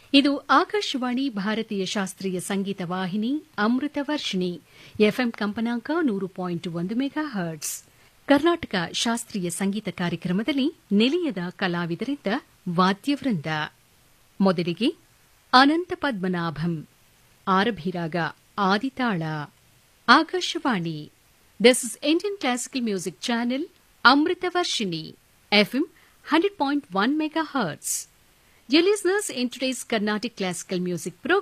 ಇದು ಆಕಾಶವಾಣಿ ಭಾರತೀಯ ಶಾಸ್ತ್ರೀಯ ಸಂಗೀತ ವಾಹಿನಿ ಅಮೃತ ವರ್ಷಿಣಿ ಎಫ್ಎಂ ಕಂಪನಾಂಕ ನೂರು ಪಾಯಿಂಟ್ ಒಂದು ಮೆಗಾ ಹರ್ಟ್ಸ್ ಕರ್ನಾಟಕ ಶಾಸ್ತ್ರೀಯ ಸಂಗೀತ ಕಾರ್ಯಕ್ರಮದಲ್ಲಿ ನಿಲಯದ ಕಲಾವಿದರಿಂದ ವಾದ್ಯವೃಂದ ಮೊದಲಿಗೆ ಅನಂತ ಪದ್ಮನಾಭಂ ಆರಭಿರಾಗ ಆದಿತಾಳ Akashvani this is Indian classical music channel Amrutha Varshini FM hundred point one megahertz Dear listeners, in today's Carnatic classical music program,